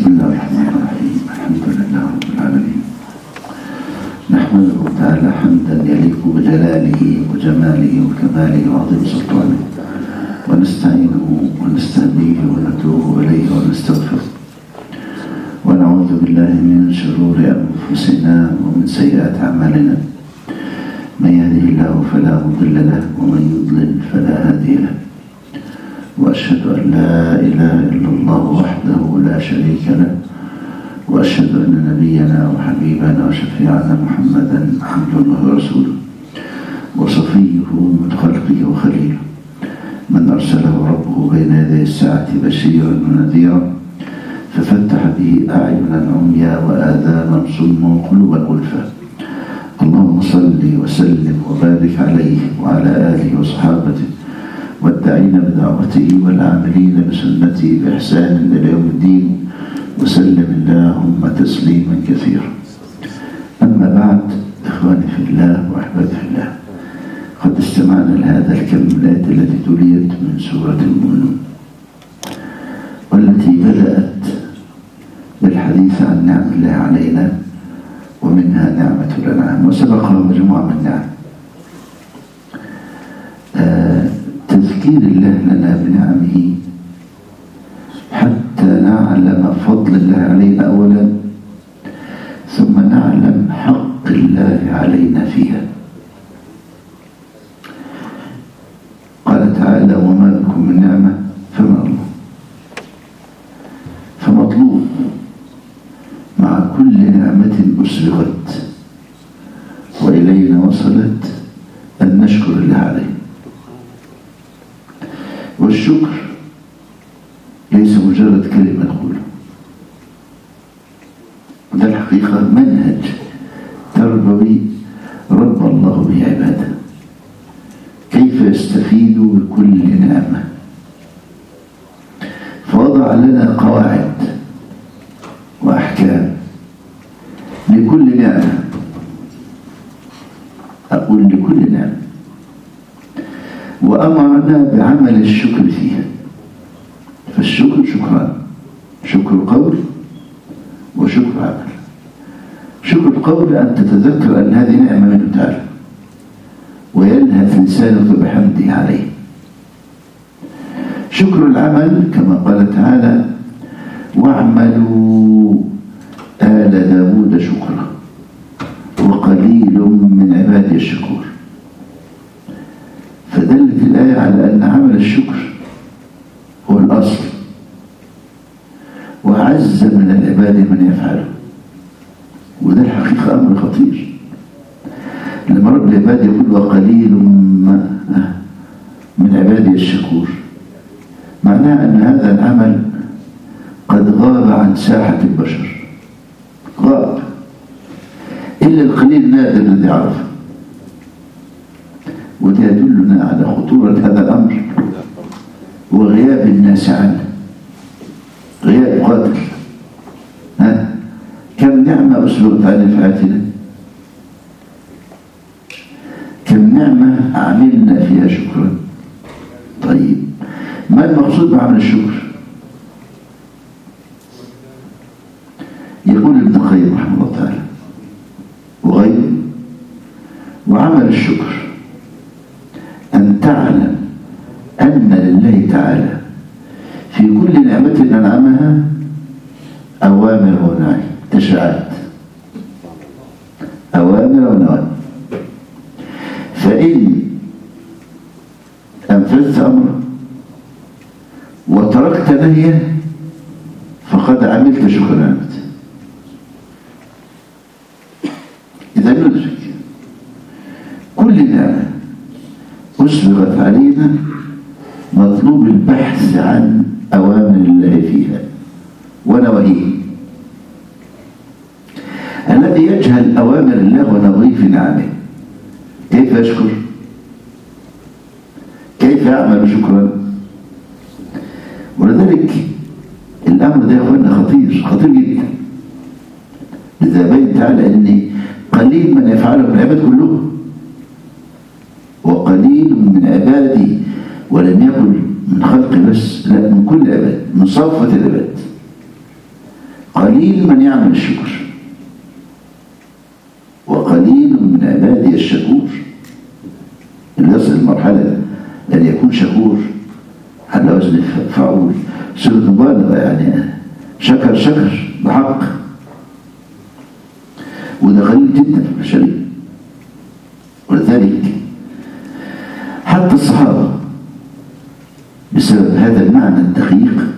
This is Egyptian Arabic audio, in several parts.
بسم الله الرحمن الرحيم الحمد لله رب العالمين نحمده تعالى حمدا يليق بجلاله وجماله وكماله وعظيم سلطانه ونستعينه ونستهديه ونتوب اليه ونستغفره ونعوذ بالله من شرور انفسنا ومن سيئات اعمالنا من يهده الله فلا مضل له ومن يضلل فلا هادي له وأشهد أن لا إله إلا الله وحده لا شريك له وأشهد أن نبينا وحبيبنا وشفيعنا محمدا عبد الله ورسوله وصفيه من خلقه وخليله من أرسله ربه بين يدي الساعة بشيرا ونذيرا ففتح به أعينا عميا وآذانا صما وقلوبا غلفا اللهم صل وسلم وبارك عليه وعلى آله وصحابته والداعين بدعوته والعاملين بسنته بإحسان إلى يوم الدين وسلم اللهم تسليما كثيرا أما بعد إخواني في الله وأحبابي في الله قد استمعنا لهذا الكم من الآيات التي تليت من سورة المؤمنون والتي بدأت بالحديث عن نعم الله علينا ومنها نعمة الأنعام وسبقها مجموعة من النعم آه تذكير الله لنا بنعمه حتى نعلم فضل الله علينا أولا ثم نعلم حق الله علينا فيها قال تعالى وما بكم من نعمة فمن الله فمطلوب مع كل نعمة أسبغت وإلينا وصلت أن نشكر الله عليه والشكر ليس مجرد كلمة نقوله ده الحقيقة منهج تربوي رب الله به عباده كيف يستفيد بكل نعمة فوضع لنا قواعد وأحكام لكل نعمة أقول لكل نعمة وأمرنا بعمل الشكر فيها فالشكر شكران شكر قول وشكر عمل شكر القول أن تتذكر أن هذه نعمة منه تعالى ويلهث لسانك بحمده عليه شكر العمل كما قال تعالى واعملوا آل داود شكرا وقليل من عبادي الشكور فدلت الآية على أن عمل الشكر هو الأصل وأعز من العباد من يفعله وده الحقيقة أمر خطير لما رب العباد يقول وقليل من عبادي الشكور معناه أن هذا العمل قد غاب عن ساحة البشر غاب إلا القليل النادر الذي عرفه وده يدلنا على خطورة هذا الأمر وغياب الناس عنه غياب قاتل ها كم نعمة أسبغت على حياتنا كم نعمة عملنا فيها شكرا طيب ما المقصود بعمل الشكر يقول ابن القيم رحمه الله تعالى وغيره وعمل الشكر أن تعلم أن لله تعالى في كل نعمة أنعمها أوامر ونواهي تشريعات أوامر ونواهي فإن أنفذت أمرا وتركت نهيا فقد عملت شكر نعمته إذا ندرك كل نعمة أسبغت علينا مطلوب البحث عن أوامر الله فيها ونواهيه الذي يجهل أوامر الله ونواهيه في نعمه كيف يشكر كيف يعمل شكرا ولذلك الأمر ده يا أخوانا خطير خطير جدا لذا بين تعالى أن قليل من يفعله من العباد كلهم وقليل من عبادي ولم يكن من خلق بس لا من كل عباد من صفة العباد قليل من يعمل الشكر وقليل من عبادي الشكور اللي يصل المرحلة أن يكون شكور على وزن فعول سورة مبالغة يعني شكر شكر بحق وده قليل جدا في البشرية ولذلك حتى الصحابة بسبب هذا المعنى الدقيق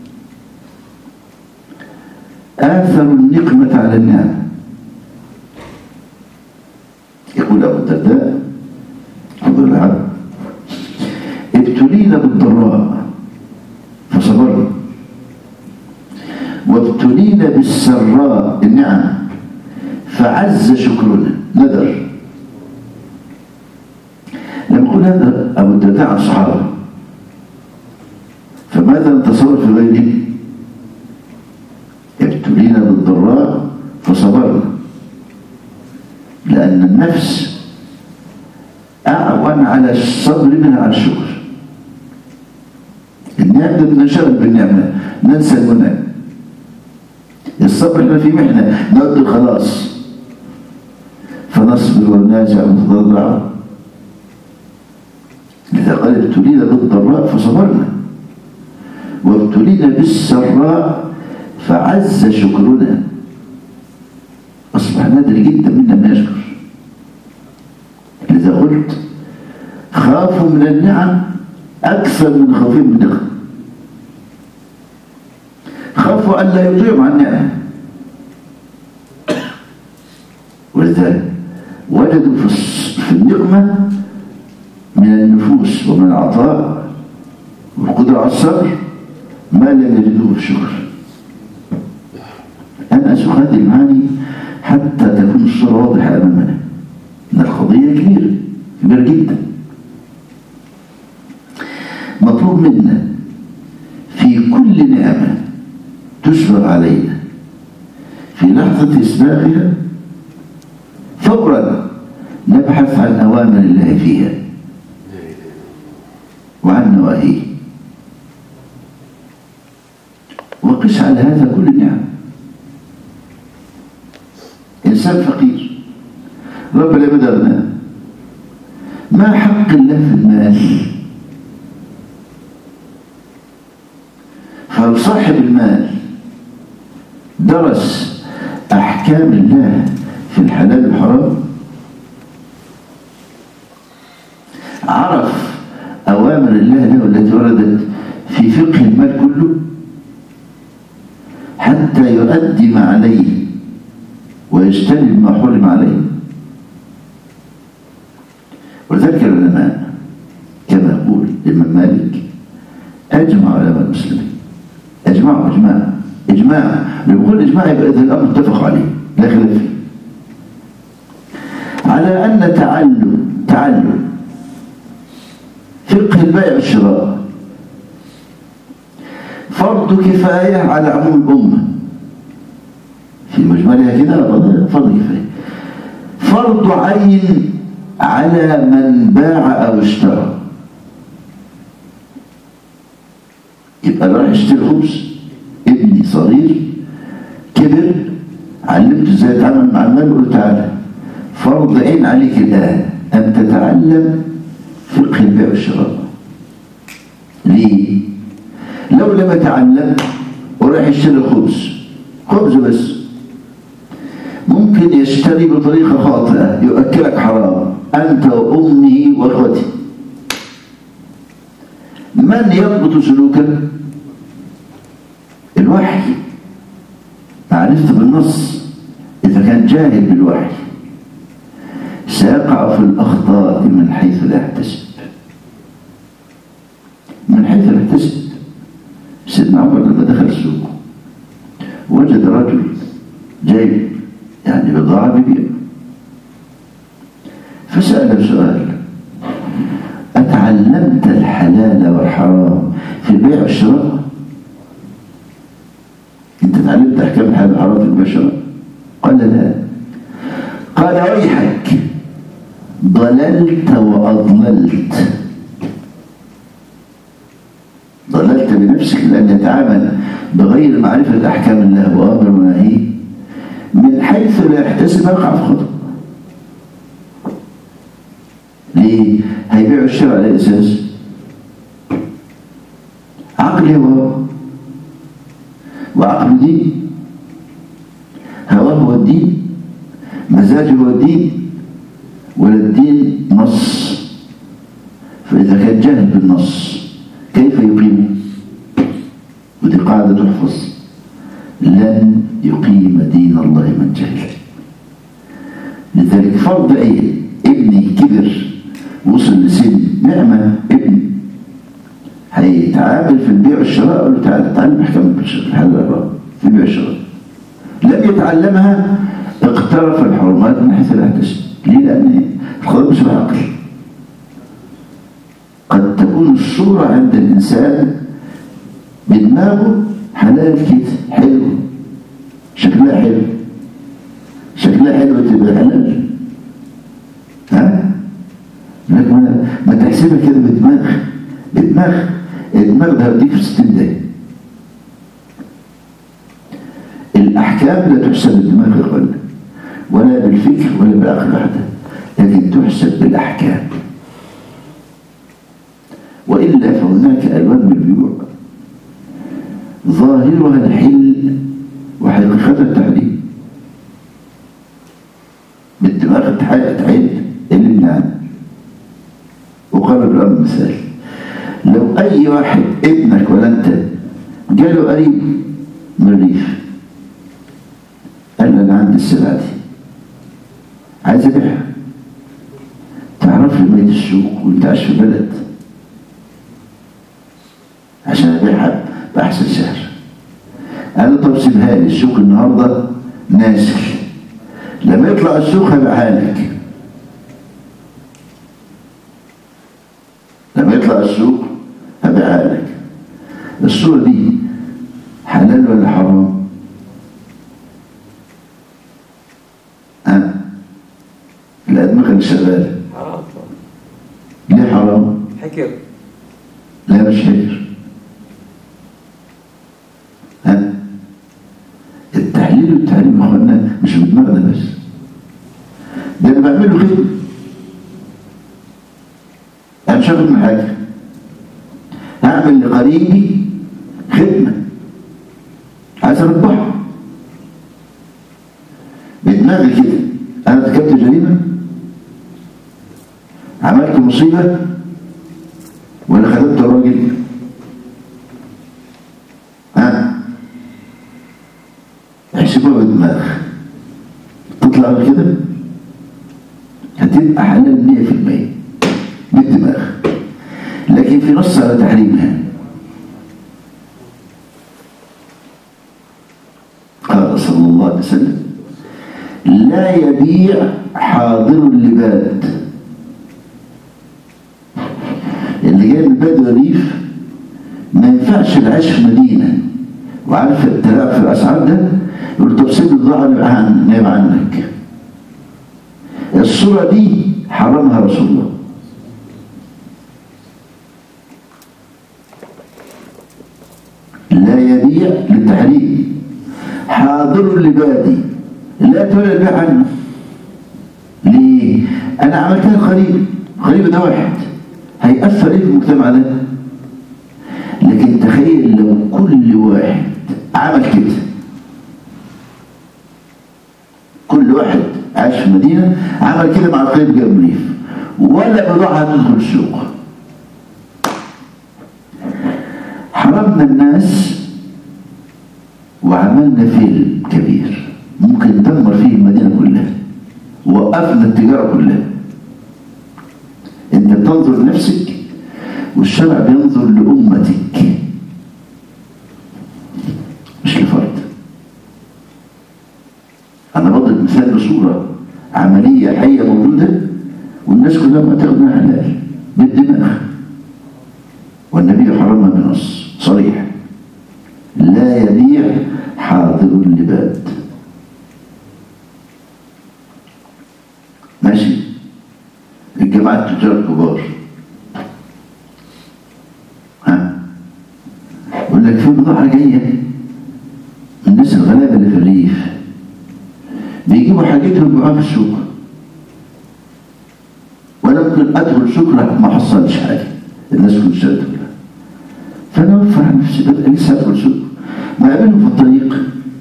آثروا النقمة على النعمة يقول أبو الدرداء عبد العبد ابتلينا بالضراء فصبرنا وابتلينا بالسراء النعم فعز شكرنا ندر لما يقول هذا أبو الدرداء عن الصحابة فماذا نتصور في غيره ابتلينا بالضراء فصبرنا لأن النفس أعون على الصبر منها على الشكر النعمة بنشغل بالنعمة ننسى المنى الصبر احنا في محنة نقول خلاص فنصبر وننازع ونتضرع لذا قال ابتلينا بالضراء فصبرنا وابتلينا بالسراء فعز شكرنا أصبح نادر جدا منا ما يشكر لذا قلت خافوا من النعم أكثر من خوفهم من النعم خافوا أن لا يطيعوا عن النعم ولذلك وجدوا في النقمة من النفوس ومن العطاء والقدرة على الصبر ما لم يجدوه في الشكر أنا أسوق هذه المعاني حتى تكون الصورة واضحة أمامنا إن القضية كبيرة كبيرة جدا مطلوب منا في كل نعمة تشبر علينا في لحظة إسباغها فورا نبحث عن أوامر الله فيها وعن نواهيه وقس على هذا كل النعم إنسان فقير ربنا بدرنا ما حق الله في المال فصاحب المال درس أحكام الله في الحلال والحرام عرف أوامر الله له التي وردت في فقه المال كله حتى يؤدي ما عليه ويجتنب ما حرم عليه وذلك العلماء كما يقول الإمام مالك أجمع علماء المسلمين أجمعوا إجماع إجماع بيقول إجماع يبقى إذا الأمر اتفق عليه لا خلاف فيه على أن تعلم تعلم فقه البيع والشراء فرض كفاية على عموم الأمة في مجملها كده فرض كفاية فرض عين على من باع أو اشترى يبقى راح يشتري خبز ابني صغير كبر علمته ازاي يتعامل مع المال وقلت تعالى فرض عين عليك الآن أن تتعلم فقه البيع والشراء ليه؟ لو لم يتعلم وراح يشتري خبز خبز بس ممكن يشتري بطريقة خاطئة يؤكلك حرام أنت وأمه وأخوته من يضبط سلوكا الوحي معرفة بالنص إذا كان جاهل بالوحي سيقع في الأخطاء من حيث لا يحتسب من حيث لا يحتسب سيدنا عمر لما دخل السوق وجد رجل جايب يعني بضاعة ببيع فسأل سؤال أتعلمت الحلال والحرام في البيع والشراء أنت تعلمت أحكام الحلال والحرام في البيع والشراء قال لا قال ويحك ضللت وأضللت ضللت بنفسك لأن يتعامل بغير معرفة أحكام الله وأمر ونهيه من حيث لا يحتسب يقع في خطأ ليه؟ هيبيعوا الشرع على أساس عقل هو وعقل دين هواه هو الدين مزاجه هو الدين ولا الدين نص فإذا كان جاهل بالنص كيف يقيمه ودي قاعدة تحفظ لن يقيم دين الله من جهل لذلك فرض عين ابني كبر وصل لسن نعمة ابن هيتعامل في البيع والشراء اقول له تعالى تعلم احكام الحلال في البيع والشراء لم يتعلمها اقترف الحرمات من حيث لا يحتسب ليه؟ لأن الخضر مش بالعقل قد تكون الصورة عند الإنسان بدماغه حلال كده حلو شكلها حلو شكلها حلو تبقى حلال ها لكن ما, ما تحسبها كده بدماغ بدماغ الدماغ ده هيوديك في 60 دقيقة الأحكام لا تحسب بالدماغ يا اخوانا ولا بالفكر ولا بالعقل وحده لكن تحسب بالأحكام وإلا فهناك ألوان من البيوع ظاهرها الحل وحقيقتها التحريم بالدماغ تعيد اللي منعنا وقال بالأمر مثال لو أي واحد ابنك ولا أنت جاله قريب من الريف قال له أنا عندي السلعة دي عايز أبيعها تعرف لي بيت السوق وأنت عايش في بلد عشان أبيعها بأحسن سعر قال له طب سيبها لي السوق النهارده نازل لما يطلع السوق هبيعها لك لما يطلع السوق هبيعها لك الصورة دي حلال ولا حرام؟ ها؟ الأدمغة اللي شغالة حرام ليه حرام؟ حكر لا مش حجر ها؟ التحليل والتحريم يا اخوانا مش بدماغنا بس ده انا بعمل له خدمه انا مش هاخد من حاجه هعمل لقريبي خدمه عايز اربحه بدماغي كده انا ارتكبت جريمه عملت مصيبه ولا خدمت الراجل ها احسبوها بدماغ تطلع غير كده هتبقى حلال 100% بالدماغ لكن في نص على تحريمها قال صلى الله عليه وسلم لا يبيع حاضر اللباد اللي جاي من البلد والريف ما ينفعش العيش في مدينة وعارف التلاعب في الأسعار ده يقول طب سيب الضاعة نبقى عن نبقى عنك الصورة دي حرمها رسول الله لا يبيع للتحريم حاضر لبادي لا تولى البيع عنه ليه؟ أنا عملتها قريب قريب ده واحد هيأثر ايه في المجتمع ده؟ لكن تخيل لو كل واحد عمل كده كل واحد عايش في مدينة عمل كده مع القريب جاب ريف ولا بضاعة تدخل السوق حرمنا الناس وعملنا فيلم كبير ممكن ندمر فيه المدينة كلها وقفنا التجارة كلها انت بتنظر لنفسك والشرع بينظر لأمتك مش لفرد أنا بضرب مثال بصورة عملية حية موجودة والناس كلها ما تاخد منها حلال بالدماغ والنبي حرمها بنص صريح لا يبيع حاضر اللباد ماشي الجماعة التجار الكبار ها جايه من الناس الغلابه اللي في الريف بيجيبوا حاجتهم يبيعوها في السوق وانا ممكن ادخل سوق لا ما حصلش حاجه الناس كلها اشترت كلها فانا اوفر على نفسي ببقى لسه ادخل سوق ما اقابلهم في الطريق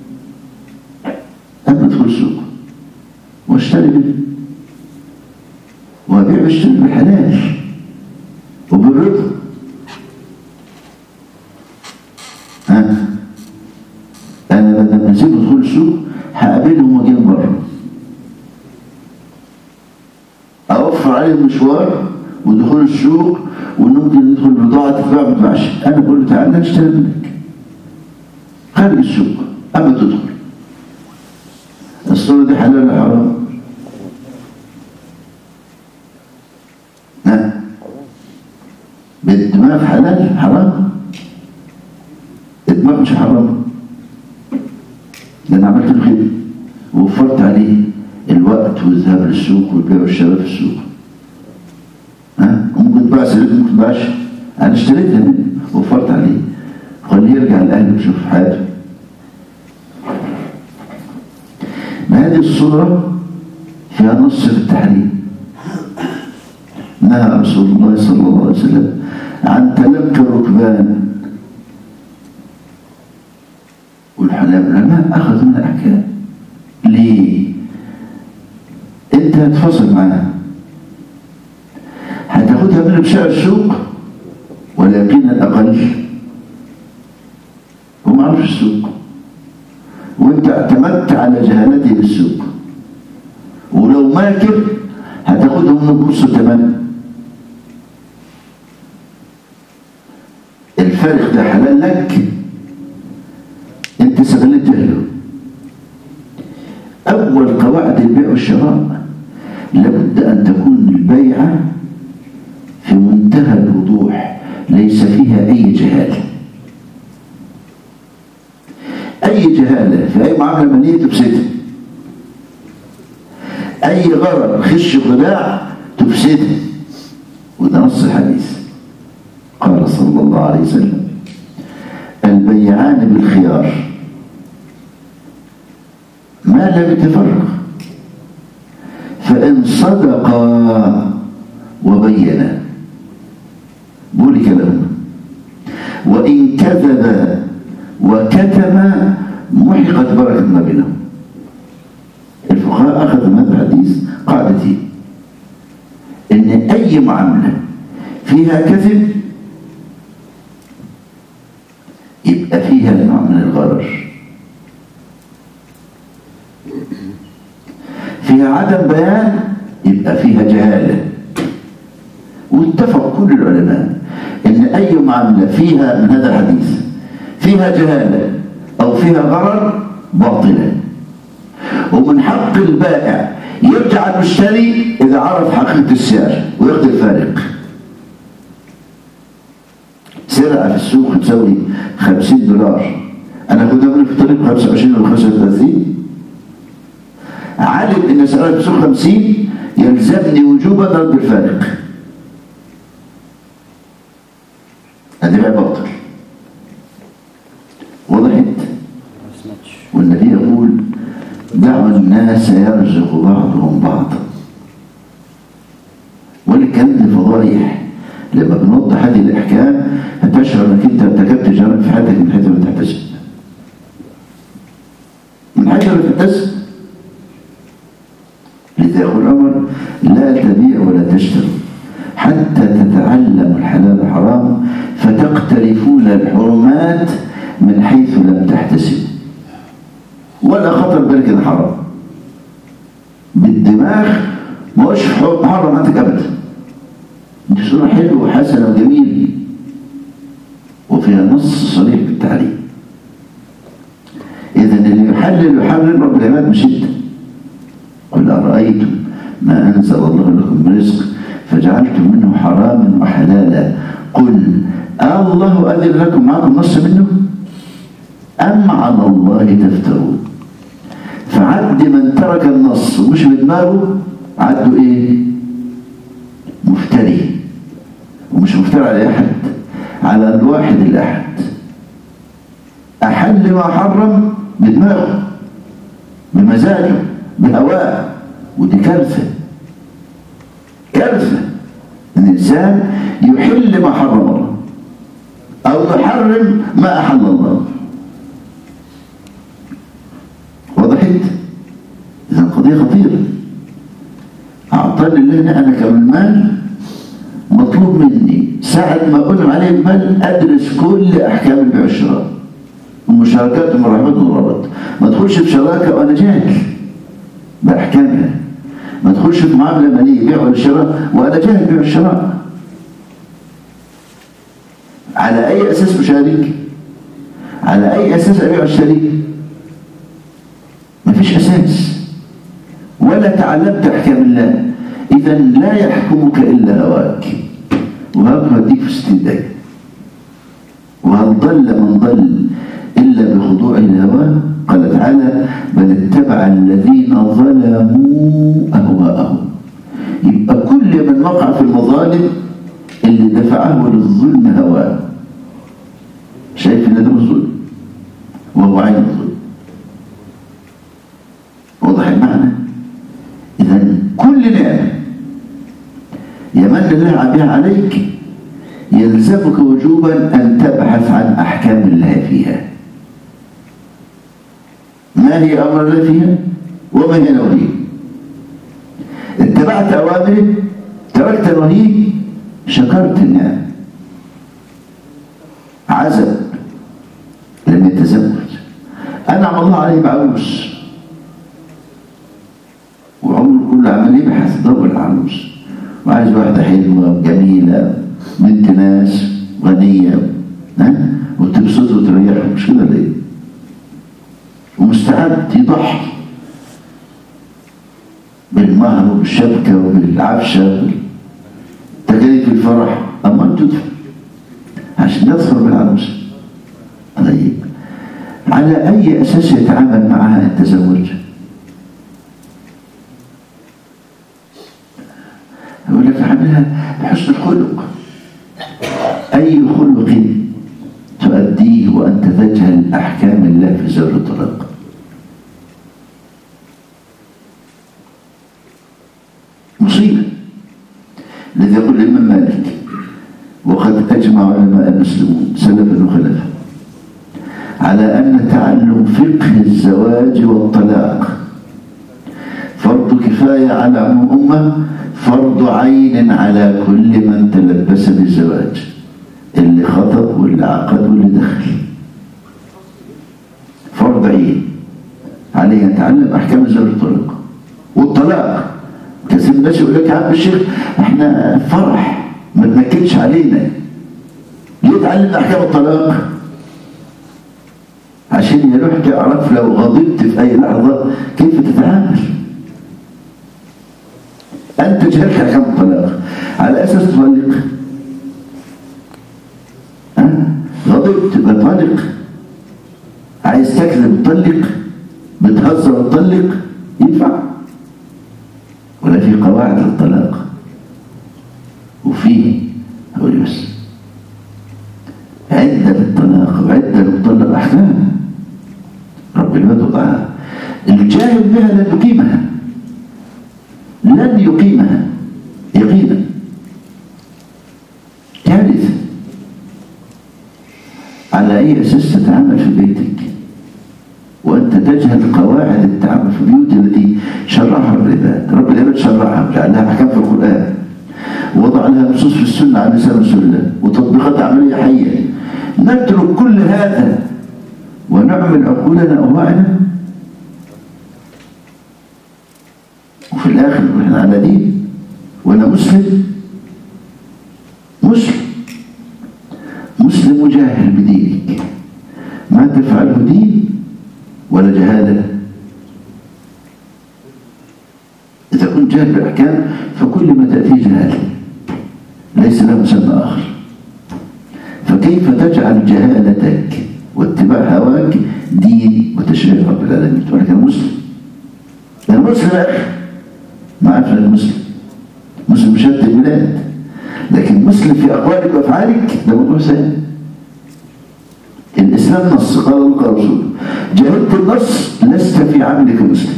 انا ادخل سوق واشتري منه وابيع واشتري بالحلال وبالرضا ها انا بدل ما اسيب ادخل السوق هقابلهم واجي من بره اوفر عليهم مشوار ودخول السوق وممكن ندخل بضاعه تتباع ما تتباعش انا بقول له تعالى نشتري منك خارج السوق اما تدخل الصوره دي حلال ولا حرام؟ ها بالدماغ حلال حرام الدماغ مش حرام ده انا عملت له خدمه ووفرت عليه الوقت والذهاب للسوق والبيع والشراء في السوق ها ممكن تباع سيرته ممكن تباعش انا اشتريتها منه وفرت عليه خليه يرجع لاهله ويشوف حياته ما هذه الصورة فيها نص في التحريم نهى رسول الله صلى الله عليه وسلم عن تلك الركبان والعلماء أخذوا من الأحكام ليه؟ أنت هتفصل معاها هتاخدها من بشاع السوق ولكن الأقل هو ما عرفش السوق وانت اعتمدت على جهالته بالسوق ولو ماكر هتاخدها منه بنص الثمن الفارق ده حلال لك انت استغلت جهله اول قواعد البيع والشراء لابد ان تكون البيعه في منتهى الوضوح ليس فيها اي جهاله اي جهاله في اي معامله ماليه تفسدها اي غرض خش خداع تفسدها وده نص الحديث قال صلى الله عليه وسلم البيعان بالخيار ما لم يتفرق فإن صدقا وبينا بورك لهما وإن كذبا وكتما محقت بركة ما بينهم الفقهاء أخذوا من هذا الحديث قاعدتين إن أي معاملة فيها كذب يبقى فيها نوع من الغرر فيها عدم بيان يبقى فيها جهالة واتفق كل العلماء ان اي معاملة فيها من هذا الحديث فيها جهالة او فيها غرر باطلة ومن حق البائع يرجع المشتري اذا عرف حقيقة السعر وياخد الفارق سرقة في السوق تساوي 50 دولار انا كنت اقول في الطريق 25 ولا 35 علم ان سعرها في السوق 50 يلزمني وجوبا ضرب الفارق هذه بقى باطل وضحت والنبي يقول دعوا الناس يرزق بعضهم بعضا والكلام ده فضايح لما بنوضح هذه الاحكام هتشعر انك انت ارتكبت جرائم في حياتك من حيث لا تحتسب من حيث لا تحتسب لذا يقول عمر لا تبيع ولا تشتري حتى تتعلموا الحلال والحرام فتقترفون الحرمات من حيث لم تحتسبوا ولا خطر بالك ان حرام بالدماغ ما هوش محرم عندك ابدا دي صورة حلوة وحسنة وجميلة وفيها نص صريح بالتعليم إذا اللي يحلل ويحرم رب العباد مش أنت قل أرأيتم ما أنزل الله لكم من رزق فجعلتم منه حراما وحلالا قل الله أذن لكم معكم نص منه أم على الله تفترون فعد من ترك النص ومش بدماغه عدوا إيه مفتري ومش مفتري على أحد على الواحد الأحد يحل ما حرم بدماغه بمزاجه بهواه ودي كارثة كارثة ان الانسان يحل ما حرم الله او يحرم ما احل الله وضحت اذا قضية خطيرة اعطاني الله انا كمن مال مطلوب مني ساعة ما أقدم عليه المال أدرس كل أحكام البيع والشراء المشاركات والمراحمات والغرض ما تدخلش في شراكة وأنا جاهل بأحكامها ما تدخلش في معاملة مالية بيع ولا شراء وأنا جاهل بيع الشراء على أي أساس مشارك على أي أساس أبيع واشتري مفيش أساس ولا تعلمت أحكام الله إذا لا يحكمك إلا هواك وهاك هديك في ستين دقيقة وهل ضل من ضل إلا بخضوع الهوى قال تعالى بل اتبع الذين ظلموا أهواءهم يبقى كل من وقع في المظالم اللي دفعه للظلم هواه شايف ان ده الظلم وهو عين الظلم واضح المعنى اذا كل نعمه يمن الله بها عليك يلزمك وجوبا ان تبحث عن احكام الله فيها ما هي امر الله فيها وما هي نواهيه اتبعت اوامره تركت نواهيه شكرت النعم عزب لم يتزوج انعم الله عليه بعروس وعمره كله عمال يبحث يدور العروس وعايز واحده حلوه جميله بنت ناس غنيه ها وتبسطه وتريحه مش كده ليه؟ ومستعد يضحي بالمهر وبالشبكه وبالعفشه تكاليف الفرح اما انت تدفع عشان يظفر بالعروس طيب على اي اساس يتعامل معها التزوج يقول لك عاملها بحسن الخلق اي خلق تؤديه وانت تجهل احكام الله في زر الطلاق مصيبه الذي يقول الامام مالك وقد اجمع علماء المسلمون سلفا وخلفا على ان تعلم فقه الزواج والطلاق فرض كفايه على عموم امه فرض عين على كل من تلبس بالزواج اللي خطب واللي عقد واللي دخل فرض عين عليه يتعلم احكام الزواج والطلاق والطلاق كثير من الناس يقول لك يا عم الشيخ احنا فرح ما تنكدش علينا ليه تعلمنا احكام الطلاق عشان يروح تعرف لو غضبت في اي لحظه كيف تتعامل انت جهلت احكام الطلاق على اساس تطلق أه؟ غضبت بطلق عايز تكذب طلق بتهزر طلق ينفع ولا في قواعد للطلاق وفيه هقول بس عدة للطلاق وعدة للطلاق أحكام رب العباد وضعها الجاهل بها لن يقيمها لن يقيمها يقينا كارثة على أي أساس تتعامل في بيتك وأنت تجهل قواعد التعامل في البيوت التي شرعها العباد رب العباد شرعها وجعل لها أحكام في القرآن ووضع لها نصوص في السنة على لسان رسول الله وتطبيقات عملية حية نترك كل هذا ونعمل عقولنا أهواءنا وفي الآخر نحن على دين وأنا مسلم مسلم مسلم جاهل بدينك ما تفعله دين ولا جهالة إذا كنت جاهل بالأحكام فكل ما تأتي جهالة ليس له مسمى آخر فكيف تجعل جهالتك واتباع هواك دين وتشريع رب العالمين تقول لك أنا مسلم أنا مسلم يا أخي ما أعرف أنا مسلم مسلم شتى البلاد لكن مسلم في أقوالك وأفعالك ده موضوع ثاني الإسلام إذا النص قال الله قال رسوله جهلت النص لست في عملك مسلم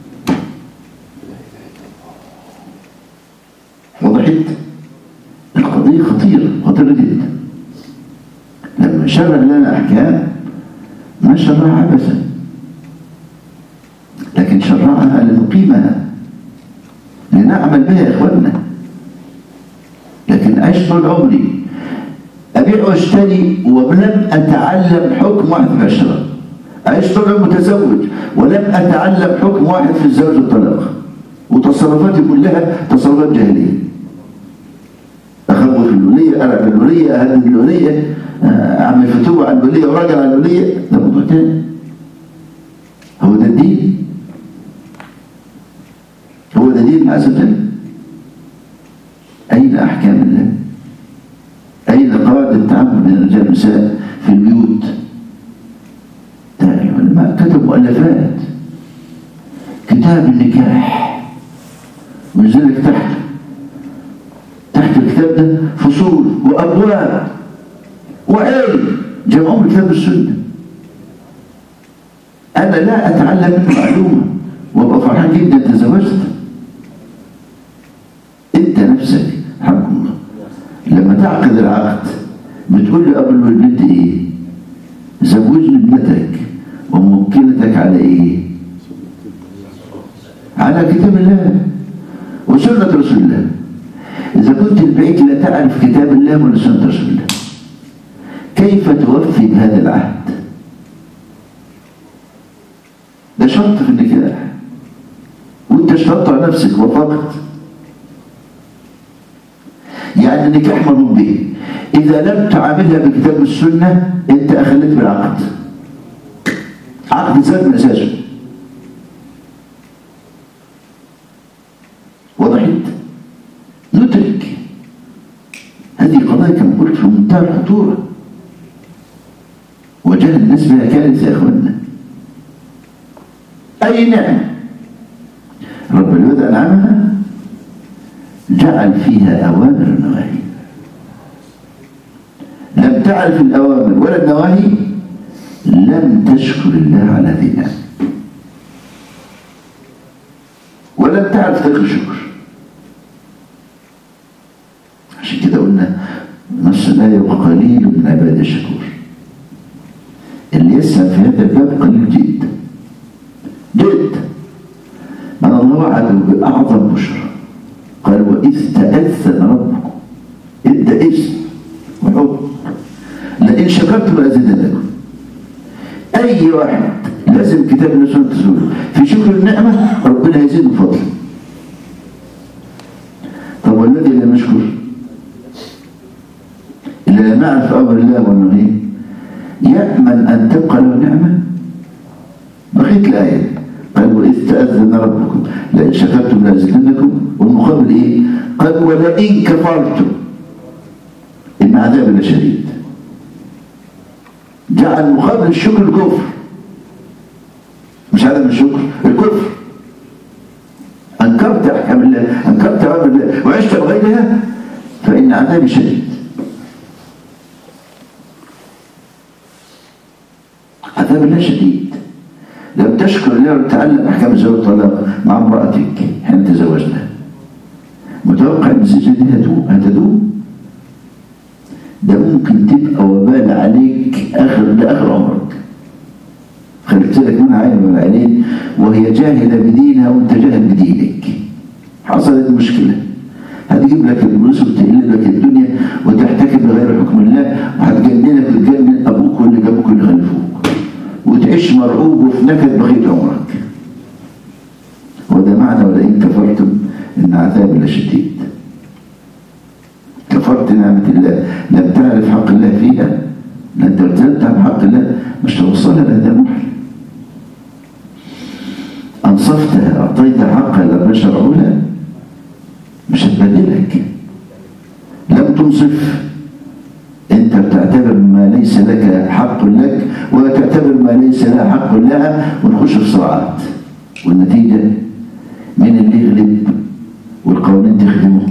وضحت القضية خطيرة خطيرة جدا لما شرع لنا أحكام ما شرعها عبثا لكن شرعها لنقيمها لنعمل بها يا إخواننا لكن عشت طول عمري أبيع واشتري ولم أتعلم حكم واحد في العشرة عشت طول عمري متزوج ولم أتعلم حكم واحد في الزواج والطلاق وتصرفاتي كلها تصرفات جاهلية أخبر في الولية ألعب الولية أهدد الولية أعمل فتوة على الولية وراجع على الولية ده موضوع تاني هو ده الدين هو ده دين عز وجل أين أحكام الله أين قواعد التعامل بين الرجال والنساء في البيوت ده العلماء كتبوا مؤلفات كتاب النكاح ونزلك تحت تحت الكتاب ده فصول وأبواب وعلم جمعهم كتاب السنة أنا لا أتعلم منه معلومة وأبقى فرحان جدا تزوجت أنت نفسك حكم الله لما تعقد العقد بتقول لأب البنت إيه؟ زوجني ابنتك وممكنتك على إيه؟ على كتاب الله وسنة رسول الله إذا كنت البعيد لا تعرف كتاب الله ولا سنة رسول الله كيف توفي بهذا العهد ده شرط في النكاح وانت اشترطت على نفسك وفقت يعني النكاح مرغوب به إذا لم تعاملها بكتاب السنة أنت أخلت بالعقد عقد زاد من أساسه وضحت ندرك هذه قضايا كما قلت في منتهى الخطورة وجهل الناس بها كارثة يا أخوانا أي نعمة رب العباد أنعمها جعل فيها أوامر ونواهي لم تعرف الأوامر ولا النواهي لم تشكر الله على هذه النعمة ولم تعرف تلك الشكر عشان كده قلنا نص الآية وقليل من عباد الشكور اللي يسعى في هذا الباب قليل جدا جدا من الله وعده بأعظم بشرى قال وإذ تأذن ربكم ادى اسم وحب لئن شكرتم لأزيدنكم أي واحد لازم كتاب الله سنة رسوله في شكر النعمة ربنا يزيد من فضله طب والذي لم يشكر إلا لم يعرف أمر الله والنهي يأمن أن تبقى له نعمة بقيت الآية قال وإذ تأذن ربكم لئن شكرتم لأزيدنكم والمقابل إيه؟ قال ولئن كفرتم إن عذاب لشديد جعل مقابل الشكر الكفر مش عدم الشكر الكفر أنكرت أحكام الله أنكرت أوامر الله وعشت بغيرها فإن عذابي شديد عذاب الله شديد لم تشكر الله وتعلم أحكام الزواج والطلاق مع امرأتك حين تزوجنا متوقع أن الزوجة دي هتدوم هتدوم ده ممكن تبقى وبال عليك آخر لآخر عمرك خلت لك منها عين ولا عينين وهي جاهلة بدينها وانت جاهل بدينك حصلت مشكلة هتجيب لك الفلوس وتقلب لك الدنيا وتحتكم بغير حكم الله وهتجننك وتجنن ابوك واللي جابوك واللي خلفوك وتعيش مرعوب وفي نكد بقية عمرك وده معنى ولئن كفرتم ان عذابي لشديد كفرت نعمة الله لم تعرف حق الله فيها لن ترتدت عن حق الله مش توصلها لهذا المحل أنصفتها أعطيتها حقها لما شرعوا لها مش هتبدلك لم تنصف انت بتعتبر ما ليس لك حق لك ولا تعتبر ما ليس لها حق لها ونخش في صراعات والنتيجة مين اللي يغلب والقوانين تخدمه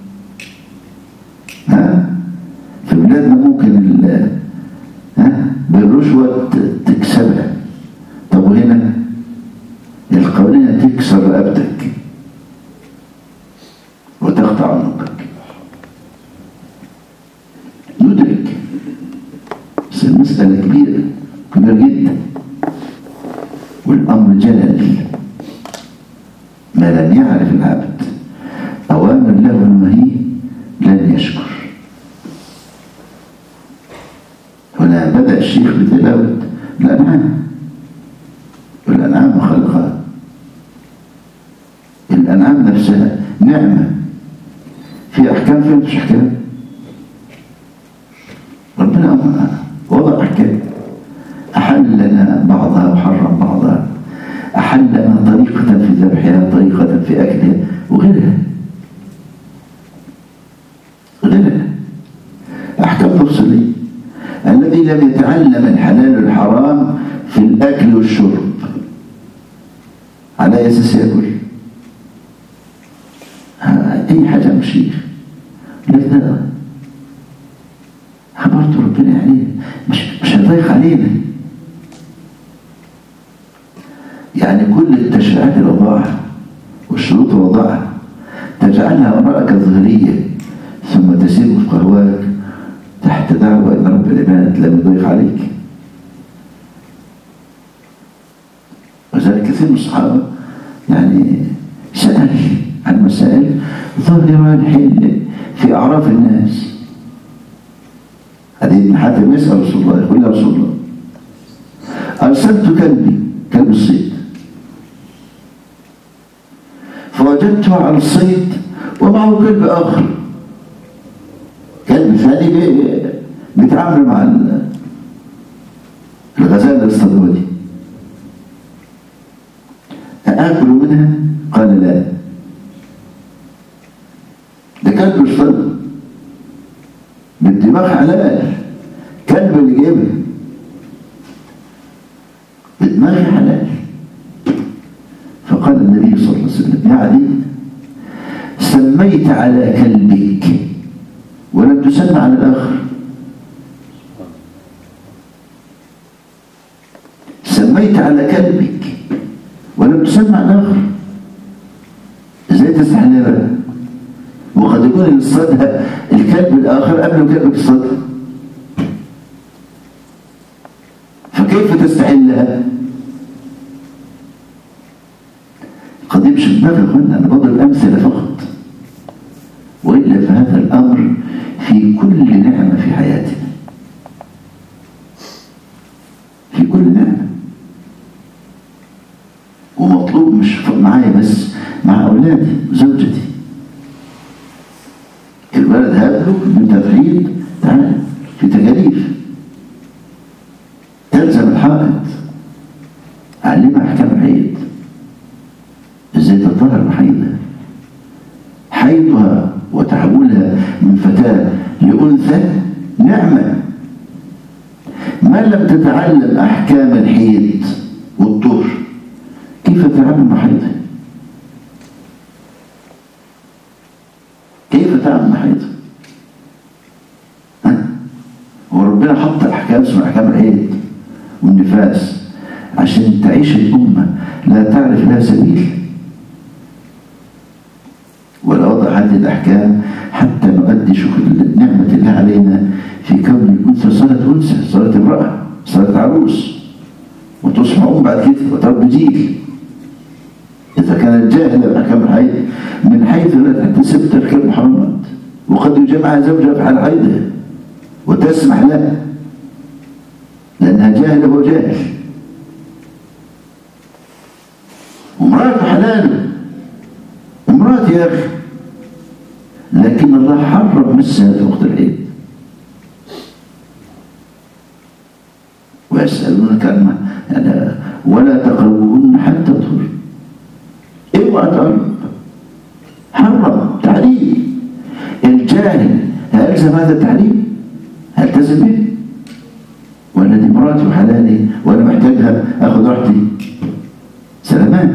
ها في بلادنا ممكن ها بالرشوة تكسبها طب وهنا القوانين تكسر رقبتك وتقطع عنقك ندرك بس المسألة كبيرة كبيرة جدا والأمر جلل ما لم يعرف العبد أوامر له ونهي لن يشكر هنا بدأ الشيخ بتلاوة الأنعام والأنعام خلقها الأنعام نفسها نعمة في أحكام فيها مش أحكام ربنا وضع أحكام أحل لنا بعضها وحرم بعضها أحل لنا طريقة في ذبحها طريقة في أكلها وغيرها غيرها أحكام تفصيلية الذي لم يتعلم الحلال والحرام في الأكل والشرب على أي أساس يأكل أي حاجة مشيخ لكن ده خبرت ربنا علينا مش مش هيضيق علينا يعني كل التشريعات اللي وضعها والشروط اللي وضعها تجعلها وراءك ظهرية ثم تسير في قهواك تحت دعوة أن رب العباد لم يضيق عليك وذلك كثير من الصحابة يعني سأل عن مسائل ظاهرة الحل في أعراف الناس هذه ابن حاتم يسأل رسول الله يقول يا رسول الله أرسلت كلبي كلب الصيد فوجدته على الصيد ومعه كلب آخر كلب ثاني بيتعامل مع الغزالة اللي اصطادوها دي أكل منها؟ قال لا ده كلب اصطاد بالدماغ حلال كلب اللي جايبها بدماغي حلال فقال النبي صلى الله عليه وسلم يا علي سميت على كلبك ولم تسمى على الآخر سميت على كلبك ولم تسمى على الآخر ازاي تستحلها بقى وقد يكون اللي اصطادها الكلب الآخر قبل كلبك اصطادها فكيف تستحلها قد يمشي دماغي قلنا انا بضرب امثله فقط والا فهذا الامر في كل نعمه في حياتنا في كل نعمه ومطلوب مش معايا بس مع اولادي وزوجتي الولد هاتله من تفعيل تعالى في تكاليف تلزم الحائط علمها احكام الحيض ازاي تطهر محيضها حيضها وتحولها من فتاة لأنثى نعمة من لم تتعلم أحكام الحيض والطهر كيف تتعامل مع حيضها كيف تتعامل مع حيضها وربنا حط الأحكام اسمها أحكام الحيض والنفاس عشان تعيش الأمة لا تعرف لها سبيل ولا وضع هذه الأحكام حتى نؤدي شكر نعمة الله علينا في كون الأنثى صارت أنثى صارت امرأة صارت عروس وتصبح أم بعد كده وتربي جيل إذا كانت جاهلة بأحكام الحيض من حيث لا تحتسب ترك المحرمات وقد يجمعها زوجها في حال حيضها وتسمح لها لأنها جاهلة وجاهل وامرأة حلال امرأة يا أخي لكن الله حرم مسها في وقت العيد ويسألونك عن يعني ولا تقربوهن حتى تطهر اوعى تقرب حرم تعليم الجاهل هيلزم هذا التعليم هلتزم به ولا دي مراتي وحلالي وانا محتاجها اخد راحتي سلامات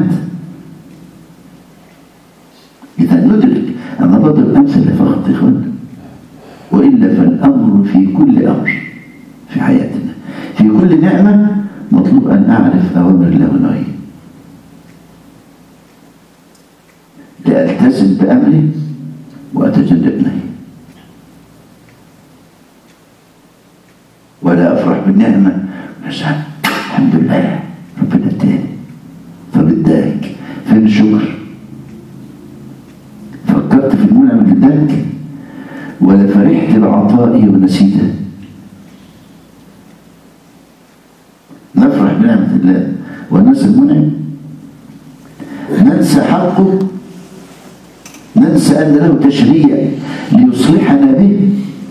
اذا ندرك انا بضرب امثله فقط يا اخوانا والا فالامر في كل امر في حياتنا في أن أعرف أوامر الله ونهيه لألتزم بأمره وأتجنب نهيه ولا أفرح بالنعمة أسعد الحمد لله ربنا اداني طب اداك فين الشكر فكرت في المنعم اللي اداك ولا فرحت بعطائي ونسيته نفرح بنعمة الله وننسى المنعم ننسى حقه ننسى أن له تشريع ليصلحنا به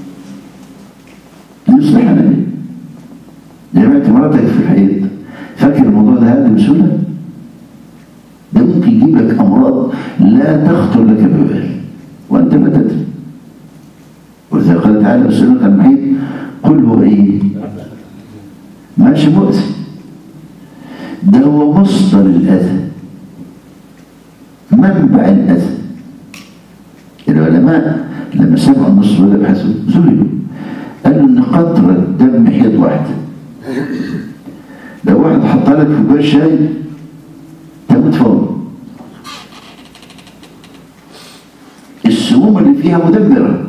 ليصلحنا به جمعت مراتك في الحيط فاكر الموضوع ده هذا بسهولة ده ممكن يجيب لك أمراض لا تخطر لك ببال وأنت لا تدري ولذلك قال تعالى بسألك عن المحيط قل هو إيه ماشي مؤذي ده هو مصدر الأذى منبع الأذى العلماء لما سمعوا النص ولا بحثوا ذهلوا قالوا ان قطرة دم حيض واحدة لو واحد حط لك في كوباية شاي تموت فورا السموم اللي فيها مدمرة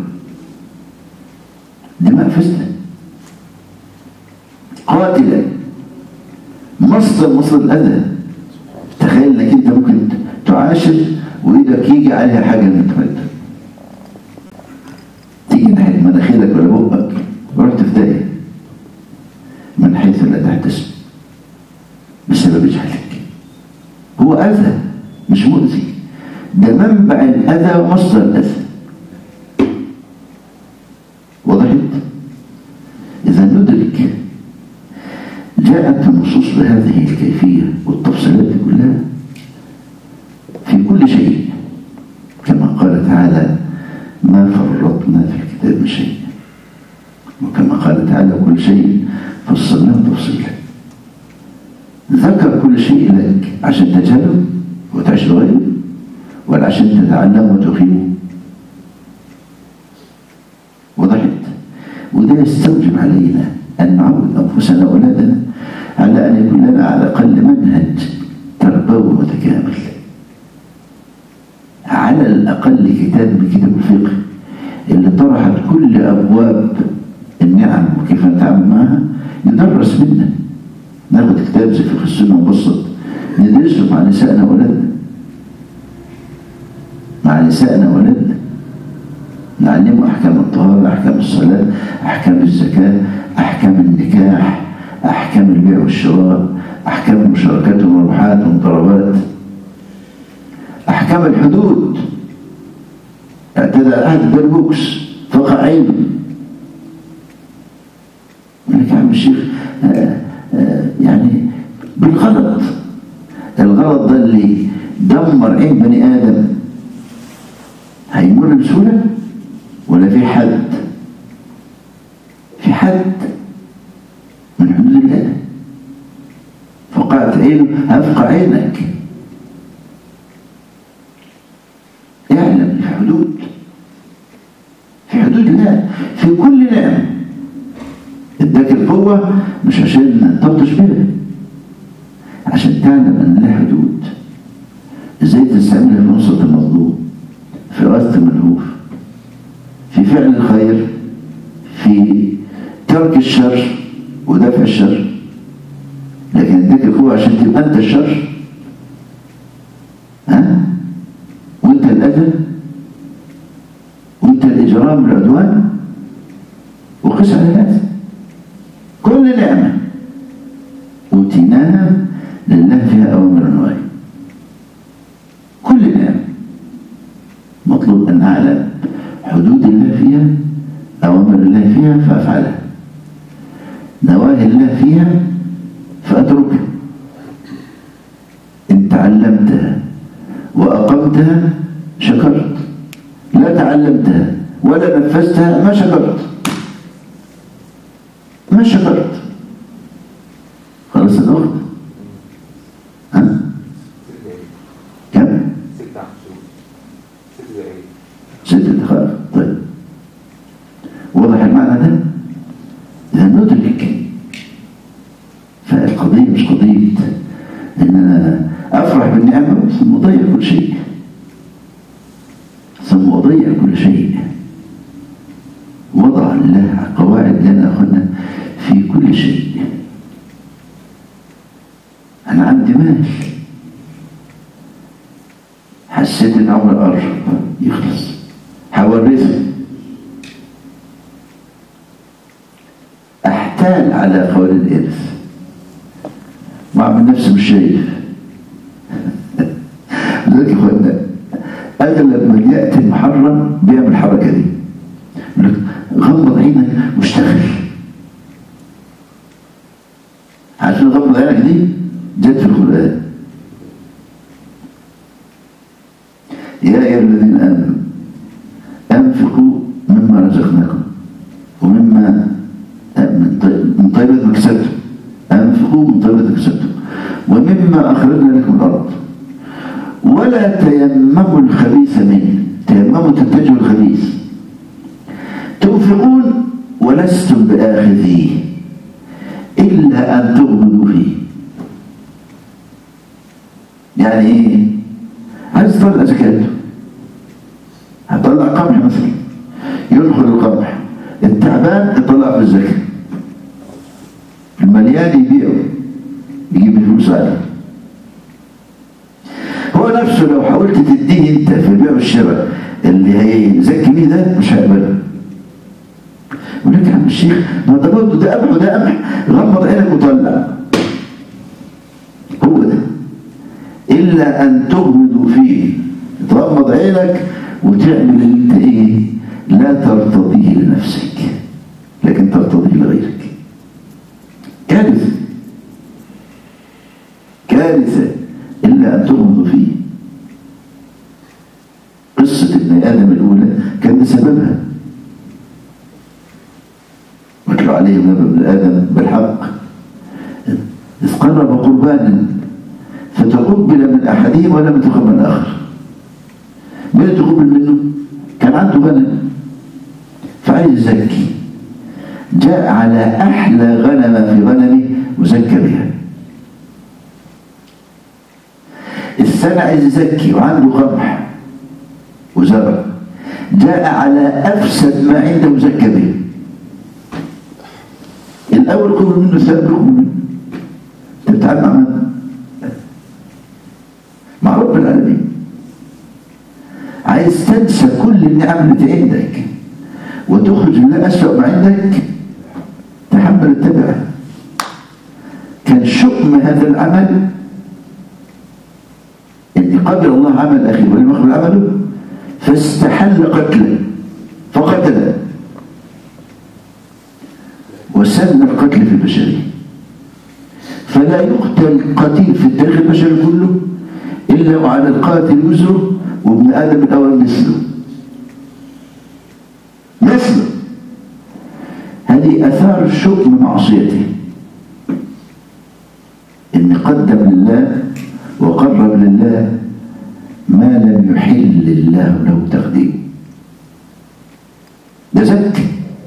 دماء فسدة قاتلة مصدر مصدر الأذى تخيل انك انت ممكن تعاشر وايدك يجي عليها حاجة من تموت تيجي ناحية مناخيرك ولا بقك ورحت في داهية من حيث لا تحتسب بسبب جهلك هو أذى مش مؤذي ده منبع الأذى ومصدر الأذى وضحت إذا ندرك جاءت النصوص بهذه الكيفية والتفصيلات دي كلها في كل شيء كما قال تعالى ما فرطنا في الكتاب من شيء وكما قال تعالى كل شيء فصلناه تفصيلا ذكر كل شيء لك عشان تجهله وتعيش بغيره ولا عشان تتعلم وتقيمه وضحت وده يستوجب علينا أن نعود أنفسنا وأولادنا على أن يكون لنا على الأقل منهج تربوي متكامل على الأقل كتاب من كتاب الفقه اللي طرحت كل أبواب النعم وكيف نتعامل معها ندرس منه ناخد كتاب زي فقه السنة مبسط ندرسه مع نسائنا وولادنا مع نسائنا وولادنا نعلمه أحكام الطهارة أحكام الصلاة أحكام الزكاة أحكام النكاح أحكام البيع والشراء أحكام المشاركات والمربحات والضربات أحكام الحدود اعتدى أهل بالبوكس فقع عينه لك يا عم الشيخ آآ آآ يعني بالغلط الغلط ده اللي دمر عين بني آدم هيمر بسهولة ولا في حد في حد من حدود الله فقعت عينه هفقع عينك اعلم في حدود في حدود الله في كل نعم اداك القوة مش عشان تبطش بها عشان تعلم ان لها حدود ازاي تستعملها في نصرة المظلوم في غزة الملهوف في فعل الخير في ترك الشر ودفع الشر لكن اداك القوة عشان تبقى انت الشر ها وانت الاذى وانت الاجرام والعدوان وقس على هذا كل نعمة أوتيناها لله فيها أوامر ونواهي كل نعمة مطلوب أن أعلم حدود الله فيها أوامر الله فيها فأفعلها نواهي الله فيها فأتركها إن تعلمتها وأقمتها شكرت لا تعلمتها ولا نفذتها ما شكرت ما شكرت خلاص يا اخت ها كم ست عشر ست دقايق ست دقائق طيب واضح المعنى ده اذا ندرك فالقضيه مش قضيه أفرح بالنعمة ثم أضيع كل شيء ثم أضيع كل شيء وضع الله قواعد لنا أخذنا في كل شيء أنا عندي مال حسيت إن عمر قرب يخلص هورثه أحتال على قوانين الإرث وأعمل نفسي مش شايف لذلك يا اخوانا اغلب من ياتي المحرم بيعمل الحركه دي يقول لك غمض عينك واشتغل عشان غمض عينك دي جت في القران يا ايها الذين امنوا انفقوا مما رزقناكم ومما من طيب- من طيبات ما كسبتم انفقوا من طيبات ما كسبتم ومما اخرجنا لكم الارض ولا تيمموا الخبيث منه تيمموا تتجهوا الخبيث تنفقون ولستم بآخذيه إلا أن تغمضوا فيه يعني إيه؟ عايز تطلع زكاته هتطلع قمح مثلا يدخل القمح التعبان يطلع في الزكاة المليان يبيعه يجيب الفلوس عليه هو نفسه لو حاولت تديه انت في البيع والشراء اللي هيزكي بيه ده مش هيقبله يقول لك يا عم الشيخ ما ده برضه ده قمح وده قمح غمض عينك وطلع هو ده الا ان تغمضوا فيه تغمض عينك وتعمل اللي انت ايه لا ترتضيه لنفسك لكن ترتضيه لغيرك كارثه كارثه إلا أن تغمضوا فيه قصة ابن آدم الأولى كان سببها واتلو عليهم نبأ ابن آدم بالحق إذ قرب قربانا فتقبل من أحدهم ولم يتقبل من الآخر مين تقبل منه؟ كان عنده غنم فعايز يزكي جاء على أحلى غنمة في غنمه وزكى بها السنة عايز يزكي وعنده قمح وزرع جاء على أفسد ما عنده وزكى به الأول قبل منه الثاني قبل منه أنت بتتعامل مع من؟ مع رب العالمين عايز تنسى كل النعم اللي عندك وتخرج لله أسوأ ما عندك تحمل التبع كان شؤم هذا العمل ان قبل الله عمل اخيه ولم يقبل عمله فاستحل قتله فقتله وسن القتل في البشريه فلا يقتل قتيل في التاريخ البشري كله الا وعلى القاتل وزره وابن ادم الاول مثله مثله هذه اثار شؤم معصيته ان قدم لله وقرب لله ما لم يحل الله له تقديم ده زكي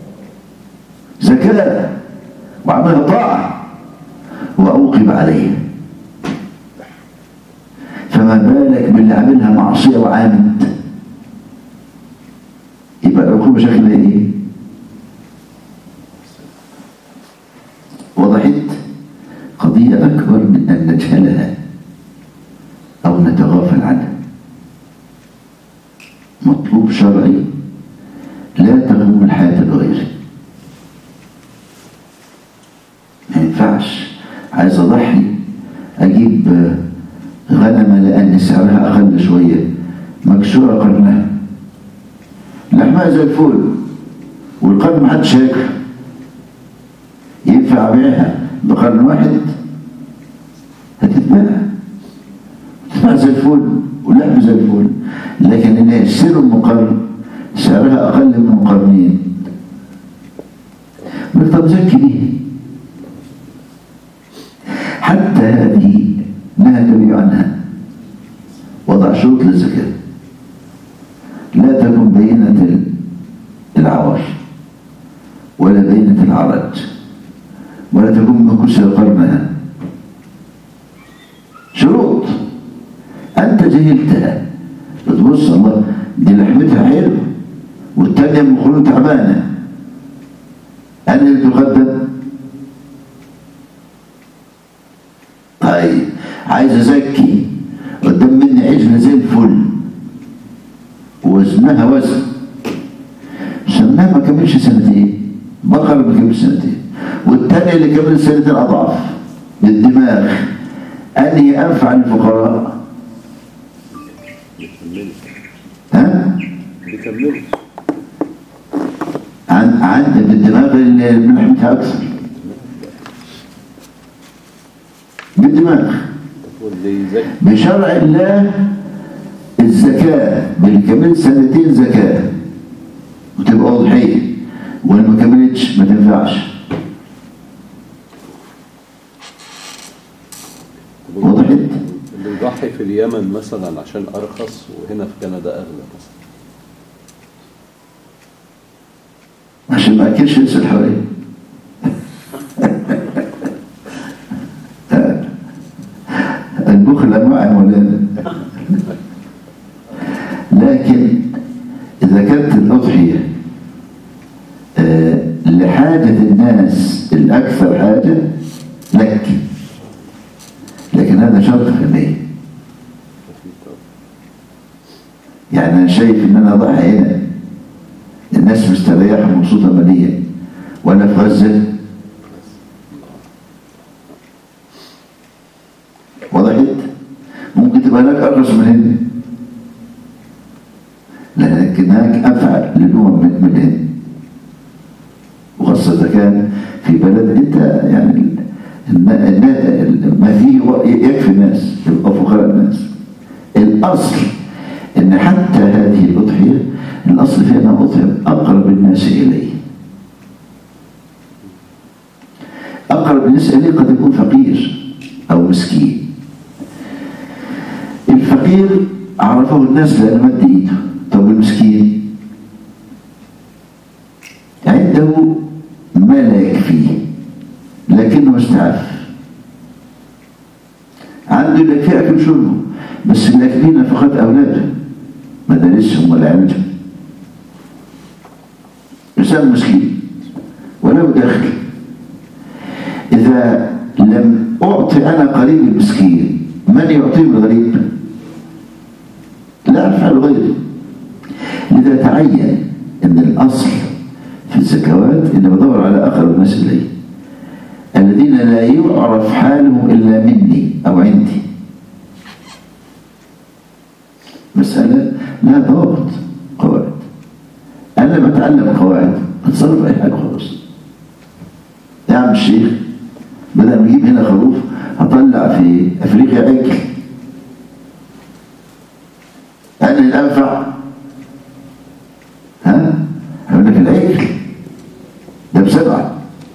زكاة وعملها طاعة وأوقب عليه فما بالك باللي عاملها معصية وعامد يبقى العقوبة شكلها ايه؟ وضحت قضية أكبر من أن نجهلها أو نتغافل عنها مطلوب شرعي لا تغم الحياة الغير ما ينفعش عايز أضحي أجيب غنمة لأن سعرها أقل شوية مكسورة قرنها لحمها زي الفول والقرن محدش ياكل ينفع أبيعها بقرن واحد هتتباع تباع زي الفول واللحم زي الفول لكن اللي يشتروا المقرن سعرها أقل من المقرنين طب زكي دي حتى هذه نهى النبي عنها وضع شروط للزكاة لا تكن بينة العوار ولا بينة العرج ولا تكن من كسر قرنها شروط أنت جهلتها بتبص الله دي لحمتها حلو والتانية المخرون تعبانة أنا اللي تقدم طيب عايز أزكي قدام مني عجلة زي الفل وزنها وزن سنها ما كملش سنتين بقرة ما كملش سنتين والتانية اللي كملت سنتين أضعف بالدماغ أنهي أنفع للفقراء بيكملوا ها؟ بيكملوا عن عن بالدماغ اللي من لحمتها أكثر بالدماغ واللي يزكي بشرع الله الزكاة باللي كملت سنتين زكاة وتبقى أضحية واللي ما كملتش ما تنفعش وضحت؟ اللي يضحي في اليمن مثلا عشان ارخص وهنا في كندا اغلى مثلا عشان ما أكلش لسه الحوالي البخل أنواع يا مولانا لكن إذا كانت الأضحية آه، لحاجة الناس الأكثر حاجة لك لكن هذا شرط في النية يعني أنا شايف إن أنا أضحي هنا الناس مستريحة مبسوطة ماليا وأنا في غزة وضحت ممكن تبقى هناك أرخص من هنا لكن هناك أنفع للأمم من من هنا وخاصة إذا كان في بلد أنت يعني ال- الن- الن- ما فيه هو يكفي الناس يبقى فقراء الناس الأصل إن حتى هذه الأضحية الأصل فيها أنها أضحية أقرب الناس إليه أقرب الناس إليه قد يكون فقير أو مسكين الفقير عرفه الناس لأنه مد إيده طب المسكين عنده ما لا يكفيه لكنه مستعف عنده اللي يكفيه أكل شربه بس اللي يكفيه نفقات أولاده مدارسهم ولا علمهم إنسان مسكين وله دخل إذا لم أعطي أنا قريب المسكين من يعطيه الغريب لا أفعل غيري لذا تعين أن الأصل في الزكوات أن بدور على أقرب الناس إلي الذين لا يعرف حالهم إلا مني أو عندي مسألة لا ضابط قواعد أنا بتعلم قواعد بتصرف أي حاجة خلاص يا عم الشيخ بدل ما أجيب هنا خروف هطلع في أفريقيا عجل أنا الأنفع ها؟ هقول لك العجل ده بسبعة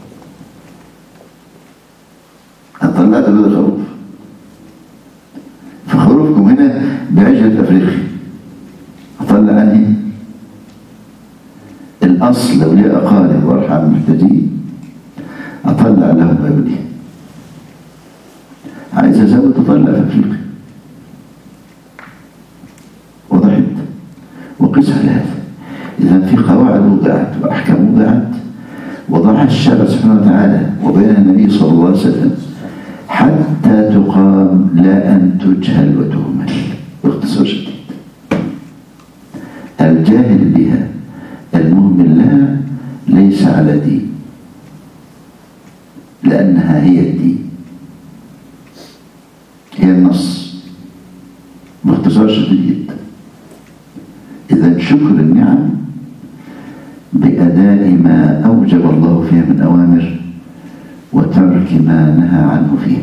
هطلعت بدل خروف فخروفكم هنا بعجلة أفريقيا هطلع أنهي الأصل لو لي أقارب وأرحام محتاجين أطلع لهم ابني عايز أزود أطلع في أفريقيا وضحت وقس على هذا إذا في قواعد وضعت وأحكام وضعت وضعها الشرع سبحانه وتعالى وبين النبي صلى الله عليه وسلم حتى تقام لا أن تجهل وتهمل باختصار شديد الجاهل بها المهمل لها ليس على دين لأنها هي الدين هي النص باختصار شديد جدا إذا شكر النعم بأداء ما أوجب الله فيها من أوامر وترك ما نهى عنه فيه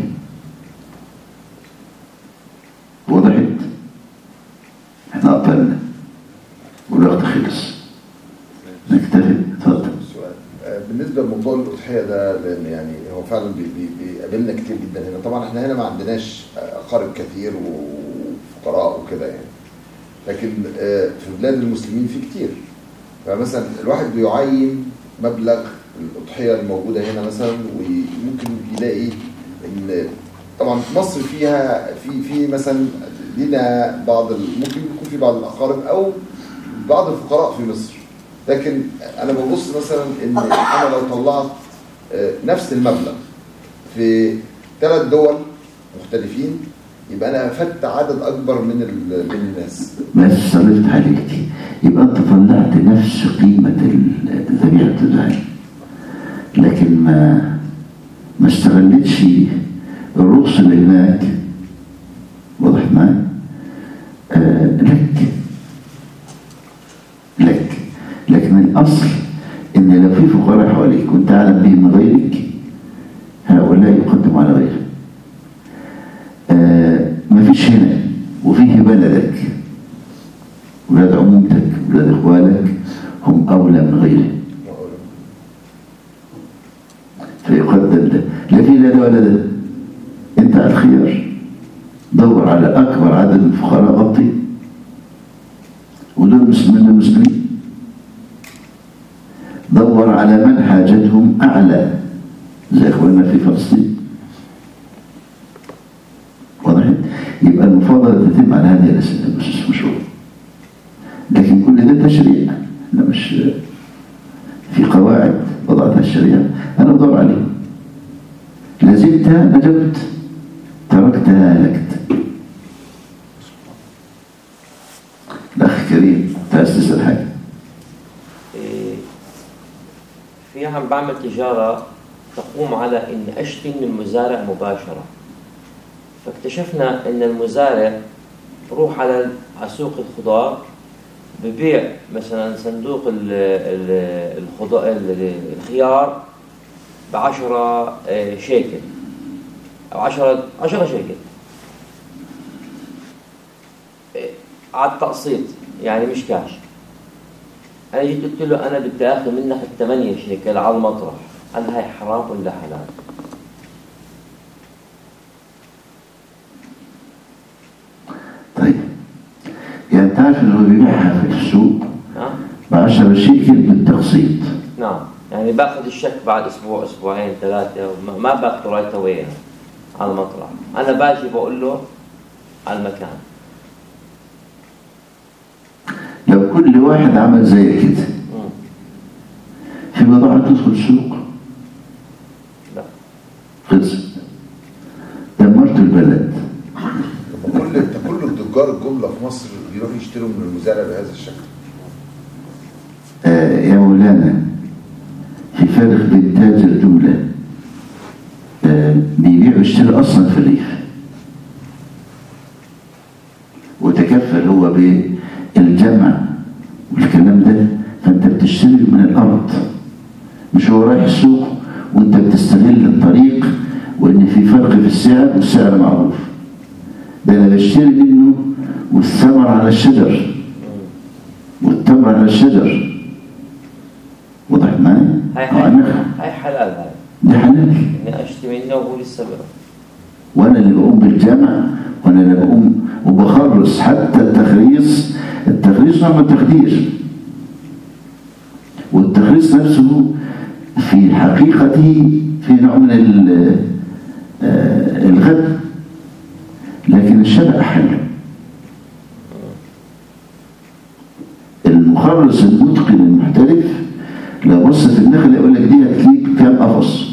وضحت احنا أطلنا والوقت خلص نكتفي اتفضل السؤال آه، بالنسبه لموضوع الاضحيه ده لان يعني هو فعلا بي- بي- بيقابلنا كتير جدا هنا طبعا احنا هنا ما عندناش آه، اقارب كتير وفقراء وكده يعني لكن آه، في بلاد المسلمين في كتير فمثلا الواحد بيعين مبلغ الاضحيه الموجوده هنا مثلا وممكن يلاقي ان طبعا مصر فيها في في مثلا لينا بعض ال- ممكن يكون في بعض الاقارب او بعض الفقراء في مصر لكن انا ببص مثلا ان انا لو طلعت آه، نفس المبلغ في ثلاث دول مختلفين يبقى انا افدت عدد اكبر من ال- من الناس بس صرفت عليك دي يبقى انت طلعت نفس قيمة ال- ذبيحة الدعاء لكن ما ما استغلتش الرخص اللي هناك واضح معايا آه لك لك لكن الأصل إن لو في فقراء حواليك وأنت أعلم بهم من غيرك هؤلاء يقدم على غيرك آه مفيش هنا وفيه بلدك ولاد عمومتك ولاد اخوالك هم اولى من غيرهم فيقدم ده لا في لا ده ولا ده انت على الخيار دور على اكبر عدد من الفقراء غطي ودول مسلمين المسلمين دور على من حاجتهم اعلى زي اخواننا في فلسطين واضح يبقى المفاضله تتم على هذه الاسس مش هو لكن كل ده تشريع لا مش في قواعد وضعتها الشريعه انا بدور عليها لزمتها نجبت تركتها هلكت الاخ كريم عايز تسال حاجه إيه، في عم بعمل تجارة تقوم على إني أشتري من المزارع مباشرة فاكتشفنا إن المزارع بروح على على سوق الخضار ببيع مثلا صندوق ال- ال- الخضار ال- الخيار بعشرة آه، شيكل أو عشرة عشرة شيكل إيه، على التقسيط يعني مش كاش انا جيت قلت له انا بدي اخذ منك الثمانية شيكل على المطرح قال هاي حرام ولا حلال طيب يعني تعرف انه بيبيعها في السوق نعم ب 10 شيكل بالتقسيط نعم يعني باخذ الشك بعد اسبوع اسبوعين ثلاثة وما- ما باخذه رايت اوي على المطرح انا باجي بقول له على المكان لو كل واحد عمل زي كده مم. في بضاعة تدخل السوق لا خلصت دمرت البلد طب كل انت كل التجار الجمله في مصر بيروحوا يشتروا من المزارع بهذا الشكل آه يا مولانا في فرق بين تاجر دولة آه بيبيع ويشتري أصلا في الريف وتكفل هو بالجمع والكلام ده فأنت بتشتري من الأرض مش هو رايح السوق وأنت بتستغل الطريق وإن في فرق في السعر والسعر معروف ده أنا بشتري منه والثمر على الشجر والتمر على الشجر وضح معي؟ هاي أو على هاي النخل هاي حلال هاي ده حلال اني اشتري منه وهو لسه بقى وانا اللي بقوم بالجمع وانا اللي بقوم وبخلص حتى التخريص التخريص نوع من التخدير والتخريص نفسه في حقيقته في نوع من ال- آه، الغد لكن الشبع حلو المخرص المتقن المحترف لو بص في النخل يقول لك دي هتجيب كام قفص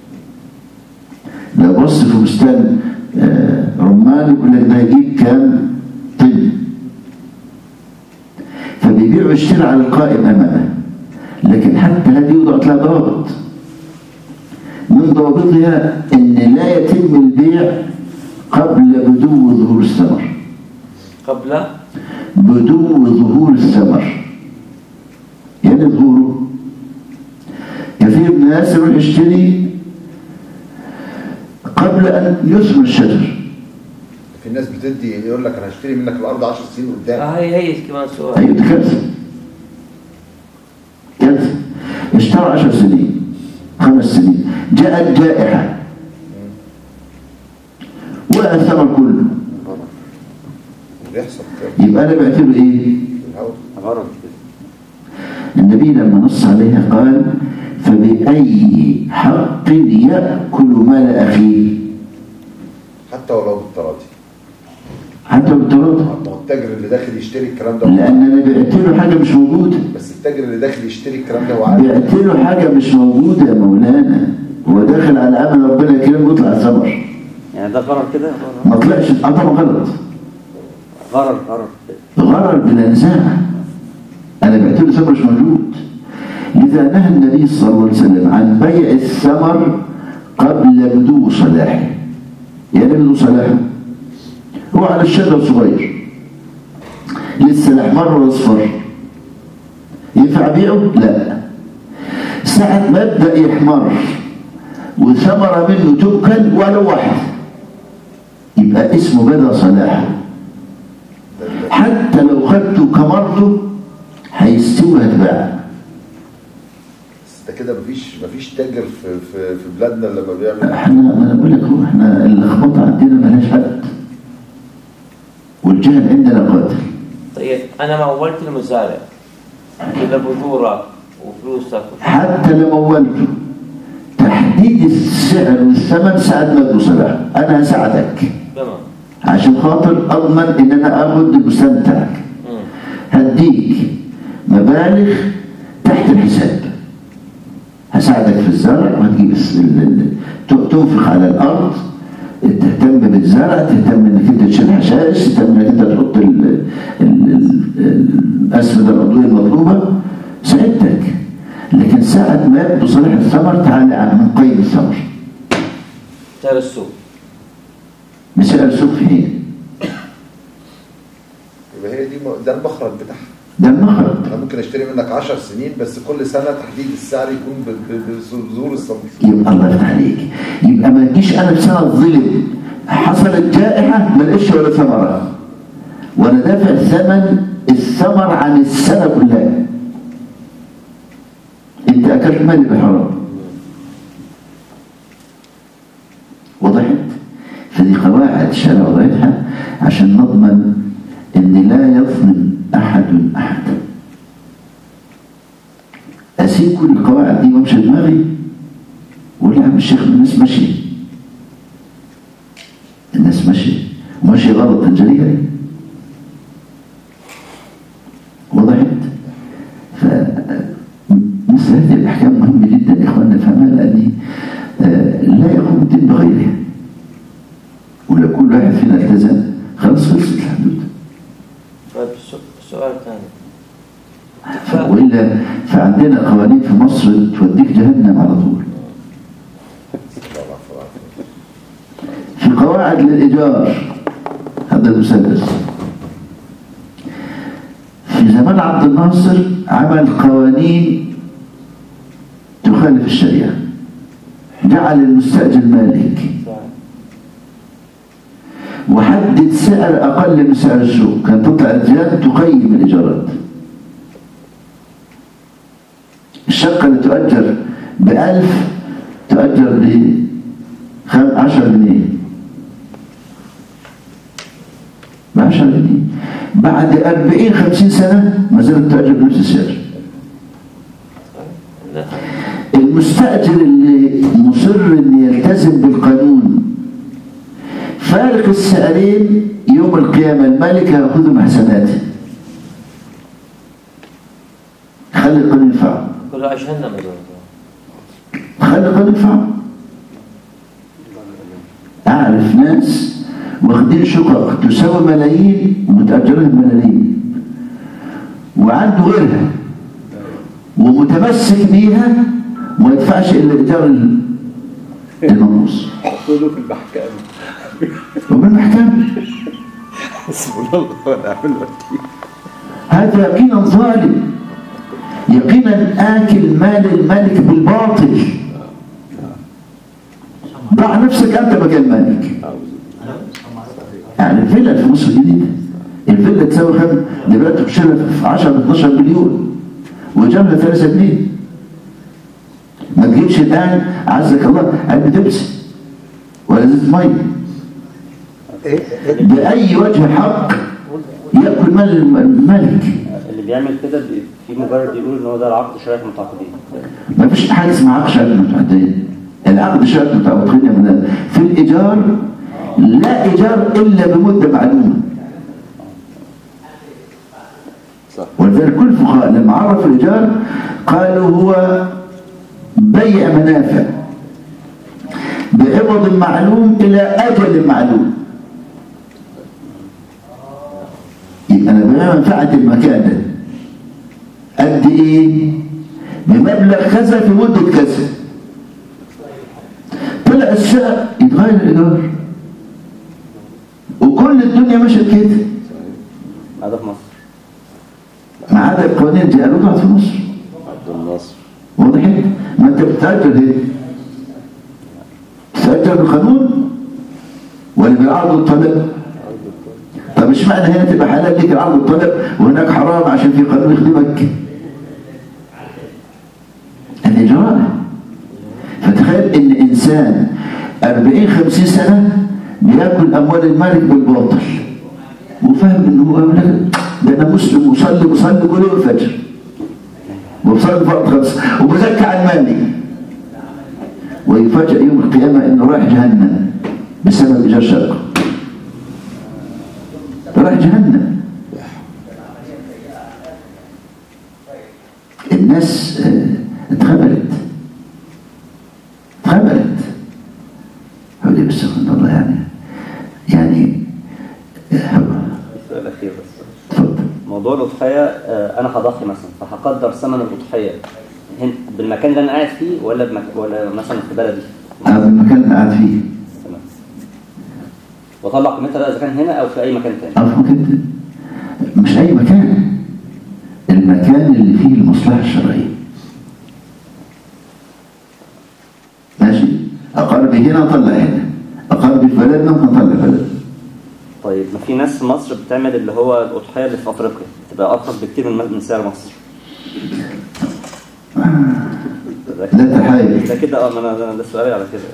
لو بص في بستان آه، رمان يقول لك ده هيجيب كام طن فبيبيع ويشتري على القائم امامه لكن حتى هذه وضعت لها ضوابط من ضوابطها ان لا يتم البيع قبل بدو ظهور الثمر قبل بدو ظهور الثمر يعني ظهوره كثير من الناس يروح يشتري قبل ان يثمر الشجر في ناس بتدي يقول لك انا هشتري منك الارض 10 سنين قدام آه هي هي كمان سؤال هي دي كارثه كارثه اشترى 10 سنين خمس سنين جاءت جائحه وقع الثمر كله بيحصل كده يبقى انا بعتبر ايه؟ في الهواء. غرض النبي لما نص عليها قال فبأي حق يأكل مال أخيه حتى ولو بالتراضي حتى لو كنت راضي ما هو التاجر اللي داخل يشتري الكلام ده لان انا بعت له حاجه مش موجوده بس التاجر اللي داخل يشتري الكلام ده هو عارف بعت له حاجه مش موجوده يا مولانا هو داخل على امل ربنا يكرمه ويطلع ثمر يعني ده غرر كده ما طلعش اه طبعا غلط غرر غرر غرر بلا نزاع انا بعت له ثمر مش موجود لذا نهى النبي صلى الله عليه وسلم عن بيع الثمر قبل بدو صلاحه يعني بدو صلاحه هو على الشجر صغير لسه لا احمر ولا اصفر ينفع بيعه؟ لا ساعة ما يبدأ يحمر وثمرة منه تؤكل ولو واحد يبقى اسمه بدا صلاحه حتى لو خدته كمرته هيستوي هتباع بس ده كده مفيش مفيش تاجر في في في بلادنا لما بيعمل احنا ما انا بقول لك هو احنا اللخبطه عندنا ملهاش حد والجهل عندنا قاتل طيب انا مولت المزارع كده بذورك وفلوسك حتى لو مولته تحديد السعر والثمن ساعة ما صلاح انا هساعدك تمام عشان خاطر اضمن ان انا اخد البستان بتاعك مم. هديك مبالغ تحت الحساب هساعدك في الزرع وهتجيب الس- ال- ال- ت- تنفق على الارض تهتم بالزرع تهتم انك انت تشيل حشائش تهتم انك انت تحط ال- ال- ال- الاسمده العضويه المطلوبه ساعدتك لكن ساعة ما يبدو صالح الثمر تعالى عن من قيد الثمر سعر السوق بسعر السوق في حين يبقى هي دي م- ده المخرج بتاعها ده المخرج انا ممكن اشتري منك 10 سنين بس كل سنه تحديد السعر يكون ب- ب- بظهور الصنف يبقى الله يفتح عليك يبقى ما تجيش انا في سنه ظلم حصلت جائحه ما لقيتش ولا ثمره وانا دافع ثمن الثمر عن السنه كلها انت اكلت مالي بحرام وضحت فدي قواعد الشرع وضعتها عشان نضمن ان لا يظلم احد احدا اسيب كل القواعد دي وامشي دماغي ولا يا عم الشيخ الناس ماشيه الناس ماشيه وماشيه غلط الجريئه وضحت ف مثل هذه الاحكام مهمه جدا يا اخواننا نفهمها لان آه، لا يقوم الدين بغيرها ولو كل واحد فينا التزم خلاص خلصت الحدود طيب السو- السؤال الثاني والا فعندنا قوانين في مصر توديك جهنم على طول في قواعد للإيجار هذا المسدس في زمان عبد الناصر عمل قوانين تخالف الشريعة جعل المستأجر مالك وحدد سعر أقل من سعر السوق كانت تطلع الجهات تقيم الإيجارات الشقة اللي تؤجر بألف تؤجر ب 10 جنيه ب 10 جنيه بعد 40 50 سنة ما زالت تؤجر بنفس السعر لا. المستأجر اللي مصر ان يلتزم بالقانون فارق السعرين يوم القيامة الملك هيأخذ من حسناته خلي القانون ينفعه كله عشان هذول خلي القانون ينفعه أعرف ناس واخدين شقق تساوي ملايين ومتأجرين بملايين وعنده غيرها ومتمسك بيها وما يدفعش إلا إيجار المنقوص كله في المحكمة وبالمحكمة حسبنا الله ونعم الوكيل هذا يقينا ظالم يقينا آكل مال الملك بالباطل ضع نفسك أنت مكان الملك يعني الفيلا في مصر الجديدة الفيلا تساوي كام دلوقتي بتشتري في 10 12 مليون وجابها 3 جنيه ما تجيبش الآن عزك الله علبة بيبسي ولا زيت مية بأي وجه حق يأكل مال الملك اللي بيعمل كده بي- في مجرد يقول ان هو ده العقد شركه متعاقدين ما فيش حاجه اسمها عقد شركه متعديه العقد شركه متعاقدين من في الايجار لا ايجار الا بمده معلومه صح ولذلك كل الفقهاء لما عرفوا الإيجار قالوا هو بيع منافع بعوض معلوم إلى أجل معلوم يبقى أنا ببيع منفعة المكان ده قد إيه؟ بمبلغ كذا في مدة كذا طلع الشقة يتغير الإيجار وكل الدنيا مشت كده هذا في مصر ما عدا القوانين دي قالوا ضعت في مصر عبد الناصر واضح ما انت بتأجر ايه تأجر بالقانون ولا بالعرض والطلب طب مش معنى هنا تبقى حلال ليك العرض والطلب وهناك حرام عشان في قانون يخدمك هذه جرائم فتخيل ان انسان 40 50 سنه بياكل اموال المالك بالباطل وفاهم ان هو لا، ده انا مسلم وصلي وصلي كل يوم الفجر وبصلي فرض خمس وبزكي عن مالي ويفاجئ يوم القيامه انه رايح جهنم بسبب ايجار شقه رايح جهنم الناس آه، اتخبلت اتخبلت هودي بس الله يعني يعني آه، السؤال الأخير بس اتفضل موضوع الأضحية آه، أنا هضحي مثلا فهقدر ثمن الأضحية هن- بالمكان اللي أنا قاعد فيه ولا بمك... ولا مثلا في بلدي هذا المكان اللي قاعد فيه تمام وأطلع قيمتها بقى إذا كان هنا أو في أي مكان تاني أو ممكن مش أي مكان المكان اللي فيه المصلحة الشرعية ماشي أقرب هنا أطلع هنا أقرب في بلدنا ممكن أطلع بلد طيب ما في ناس في مصر بتعمل اللي هو الأضحية اللي في أفريقيا بتبقى أرخص بكتير من من سعر مصر ده لا تحايل ده كده اه ما انا ده- ده سؤالي على كده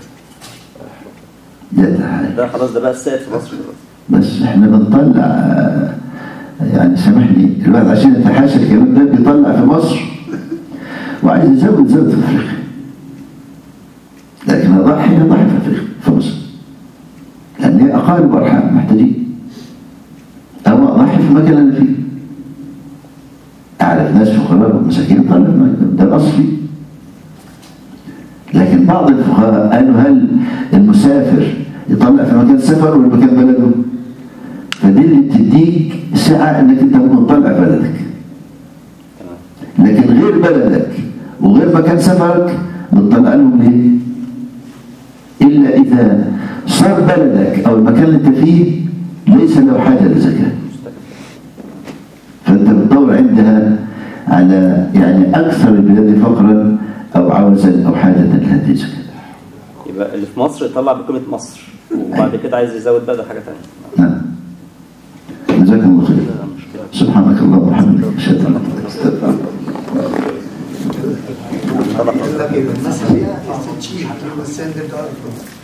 لا تحايل ده خلاص ده بقى السائد في مصر دلوقتي بس احنا بنطلع آه، يعني سامحني الواحد عشان يتحاشى الكلام ده بيطلع في مصر وعايز يزود زود في افريقيا لكن اضحي اضحي في افريقيا في مصر لان هي اقارب وارحام محتاجين او اضحي في المكان اللي انا فيه اعرف ناس فقراء ومساكين طلع في المكان ده الاصلي لكن بعض الفقهاء قالوا هل المسافر يطلع في مكان سفر ولا مكان بلده فدي اللي بتديك سعة انك انت ممكن تطلع بلدك تمام لكن غير بلدك وغير مكان سفرك بتطلع لهم ليه الا اذا صار بلدك او المكان اللي انت فيه ليس له حاجه للزكاه فانت بتدور عندها على يعني اكثر البلاد فقرا او عوزا او حاجه لهذه الزكاه يبقى اللي في مصر يطلع بقيمة مصر وبعد كده عايز يزود بقى ده حاجة تانية نعم جزاك الله خير ده مشكلة سبحانك اللهم وبحمدك اشهد ان لا اله الا انت استغفرك لكن المسألة في التنشيط والسند بتاعته